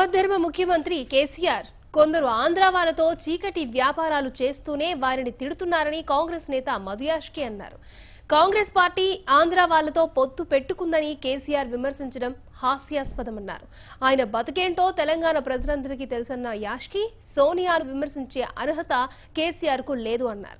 ఆపద్ధర్మ ముఖ్యమంత్రి కేసీఆర్ కొందరు ఆంధ్ర వాళ్ళతో చీకటి వ్యాపారాలు చేస్తూనే వారిని తిడుతున్నారని కాంగ్రెస్ నేత మధుయాష్కి అన్నారు కాంగ్రెస్ పార్టీ ఆంధ్ర వాళ్ళతో పొత్తు పెట్టుకుందని కేసీఆర్ విమర్శించడం హాస్యాస్పదమన్నారు ఆయన బతికేంటో తెలంగాణ ప్రజలందరికీ తెలుసన్న యాష్కి సోనియాను విమర్శించే అర్హత కేసీఆర్ కు లేదు అన్నారు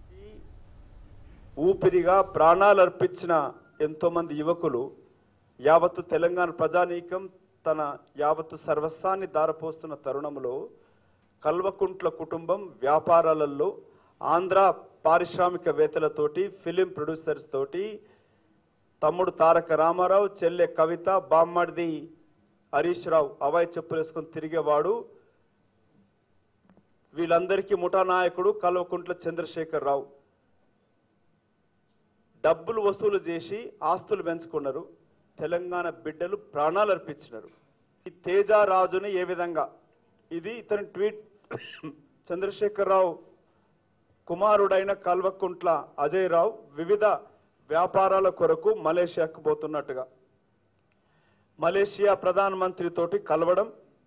ఊపిరిగా ప్రాణాలు అర్పించిన ఎంతో మంది యువకులు యావత్తు తెలంగాణ ప్రజానీకం తన యావత్తు సర్వస్వాన్ని దారపోస్తున్న తరుణంలో కల్వకుంట్ల కుటుంబం వ్యాపారాలలో ఆంధ్ర పారిశ్రామికవేత్తలతోటి ఫిలిం ప్రొడ్యూసర్స్ తోటి తమ్ముడు తారక రామారావు చెల్లె కవిత బామ్మడిది హరీష్ రావు అవాయి చెప్పులు వేసుకొని తిరిగేవాడు వీళ్ళందరికీ ముఠా నాయకుడు కల్వకుంట్ల చంద్రశేఖర్ రావు డబ్బులు వసూలు చేసి ఆస్తులు పెంచుకున్నారు తెలంగాణ బిడ్డలు ప్రాణాలు అర్పించినారు ఈ తేజారాజుని ఏ విధంగా ఇది ఇతని ట్వీట్ చంద్రశేఖరరావు కుమారుడైన కల్వకుంట్ల అజయ్ రావు వివిధ వ్యాపారాల కొరకు మలేషియాకు పోతున్నట్టుగా మలేషియా ప్రధానమంత్రితోటి కలవడం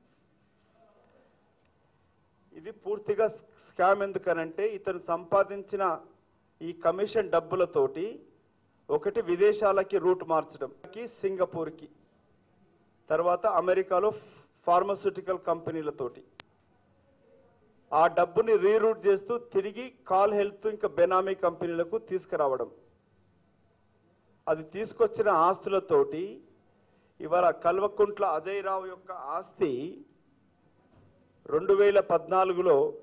ఇది పూర్తిగా స్కామ్ ఎందుకనంటే ఇతను సంపాదించిన ఈ కమిషన్ డబ్బులతోటి ఒకటి విదేశాలకి రూట్ మార్చడం కి సింగపూర్కి తర్వాత అమెరికాలో ఫార్మస్యూటికల్ కంపెనీలతోటి ఆ డబ్బుని రీరూట్ చేస్తూ తిరిగి కాల్ హెల్త్ ఇంకా బెనామీ కంపెనీలకు తీసుకురావడం అది తీసుకొచ్చిన ఆస్తులతోటి ఇవాళ కల్వకుంట్ల అజయ్ రావు యొక్క ఆస్తి రెండు వేల పద్నాలుగులో